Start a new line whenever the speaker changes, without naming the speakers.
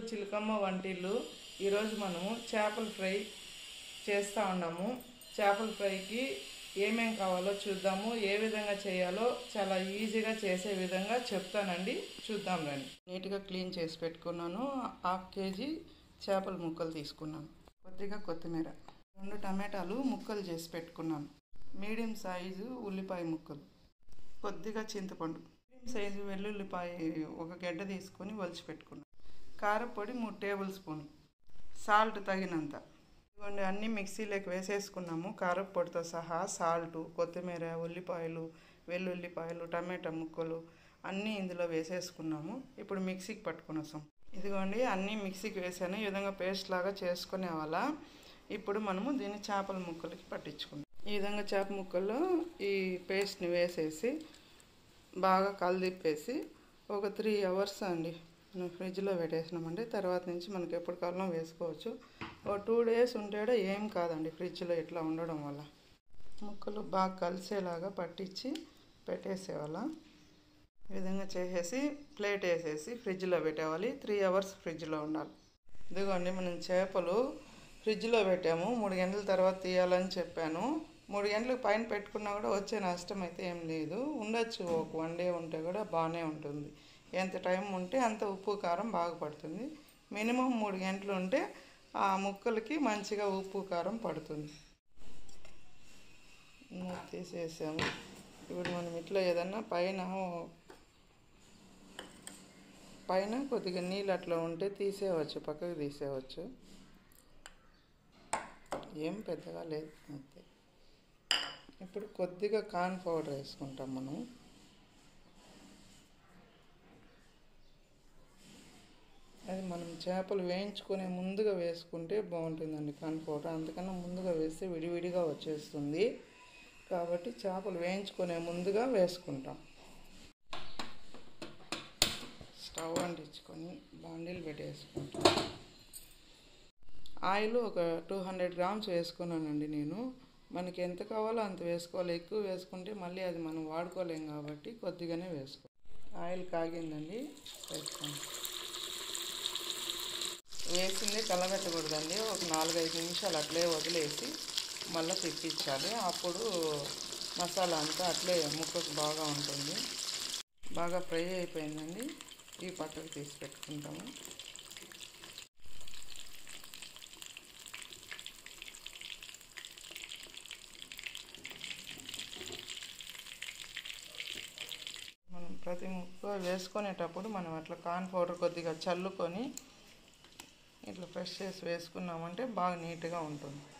చిలకమ్మ వంటిల్లు ఈరోజు మనము చేపల ఫ్రై చేస్తూ ఉన్నాము చేపల ఫ్రైకి ఏమేం కావాలో చూద్దాము ఏ విధంగా చేయాలో చాలా ఈజీగా చేసే విధంగా చెప్తానండి చూద్దాం రండి నీట్గా క్లీన్ చేసి పెట్టుకున్నాను హాఫ్ కేజీ చేపల ముక్కలు తీసుకున్నాను కొద్దిగా కొత్తిమీర రెండు టమాటాలు ముక్కలు చేసి పెట్టుకున్నాను మీడియం సైజు ఉల్లిపాయ ముక్కలు కొద్దిగా చింతపండు మీడియం సైజు వెల్లుల్లిపాయ ఒక గడ్డ తీసుకొని ఒలిచి పెట్టుకున్నాను కారపొడి మూడు టేబుల్ స్పూన్ సాల్ట్ తగినంత ఇదిగోండి అన్నీ మిక్సీలోకి వేసేసుకున్నాము కారపొడితో సహా సాల్ట్ కొత్తిమీర ఉల్లిపాయలు వెల్లుల్లిపాయలు టమాటా ముక్కలు అన్నీ ఇందులో వేసేసుకున్నాము ఇప్పుడు మిక్సీకి పట్టుకొని వస్తాం ఇదిగోండి అన్నీ మిక్సీకి వేసాను ఈ విధంగా పేస్ట్ లాగా చేసుకునే వాళ్ళ ఇప్పుడు మనము దీన్ని చేపల ముక్కలకి పట్టించుకుందాం ఈ విధంగా చేప ముక్కల్లో ఈ పేస్ట్ని వేసేసి బాగా కలదిప్పేసి ఒక త్రీ అవర్స్ అండి మనం ఫ్రిడ్జ్లో పెట్టేసినామండి తర్వాత నుంచి మనకి ఎప్పుడు కాలం వేసుకోవచ్చు ఒక టూ డేస్ ఉంటే కూడా ఏం కాదండి ఫ్రిడ్జ్లో ఇట్లా ఉండడం వల్ల ముక్కలు బాగా కలిసేలాగా పట్టించి పెట్టేసేవాళ్ళ ఈ విధంగా చేసేసి ప్లేట్ వేసేసి ఫ్రిడ్జ్లో పెట్టేవాలి త్రీ అవర్స్ ఫ్రిడ్జ్లో ఉండాలి ఇదిగోండి మనం చేపలు ఫ్రిడ్జ్లో పెట్టాము మూడు గంటల తర్వాత తీయాలని చెప్పాను మూడు గంటలకు పైన పెట్టుకున్నా కూడా వచ్చే నష్టం అయితే ఏం లేదు ఉండొచ్చు ఒక వన్ డే ఉంటే కూడా బాగానే ఉంటుంది ఎంత టైం ఉంటే అంత ఉప్పు కారం బాగా పడుతుంది మినిమం మూడు గంటలు ఉంటే ఆ ముక్కలకి మంచిగా ఉప్పు కారం పడుతుంది మూత తీసేసాము ఇప్పుడు మనం ఇట్లా ఏదన్నా పైన పైన కొద్దిగా నీళ్ళు అట్లా ఉంటే తీసేయవచ్చు పక్కకు తీసేయవచ్చు ఏం పెద్దగా లేదు అంతే ఇప్పుడు కొద్దిగా కార్న్ పౌడర్ వేసుకుంటాం మనం అది మనం చేపలు వేయించుకునే ముందుగా వేసుకుంటే బాగుంటుందండి కార్న్ పౌడర్ అందుకన్నా ముందుగా వేస్తే విడివిడిగా వచ్చేస్తుంది కాబట్టి చేపలు వేయించుకునే ముందుగా వేసుకుంటాం స్టవ్ అంటించుకొని బాండీలు పెట్టేసుకుంటాం ఆయిల్ ఒక టూ హండ్రెడ్ గ్రామ్స్ వేసుకున్నానండి నేను మనకి ఎంత కావాలో అంత వేసుకోవాలి ఎక్కువ వేసుకుంటే మళ్ళీ అది మనం వాడుకోలేం కాబట్టి కొద్దిగానే వేసుకో ఆయిల్ కాగిందండి వేసుకోండి వేసింది కలబెట్టకూడదండి ఒక నాలుగైదు నిమిషాలు అట్లే వదిలేసి మళ్ళీ తిప్పించాలి అప్పుడు మసాలా అంతా అట్లే ముక్కకు బాగా ఉంటుంది బాగా ఫ్రై అయిపోయిందండి ఈ పక్కకు తీసి పెట్టుకుంటాము మనం ప్రతి ముక్క వేసుకునేటప్పుడు మనం అట్లా కార్న్ పౌడర్ కొద్దిగా చల్లుకొని ఇట్లా ఫ్రెష్ చేసి వేసుకున్నామంటే బాగా నీట్గా ఉంటుంది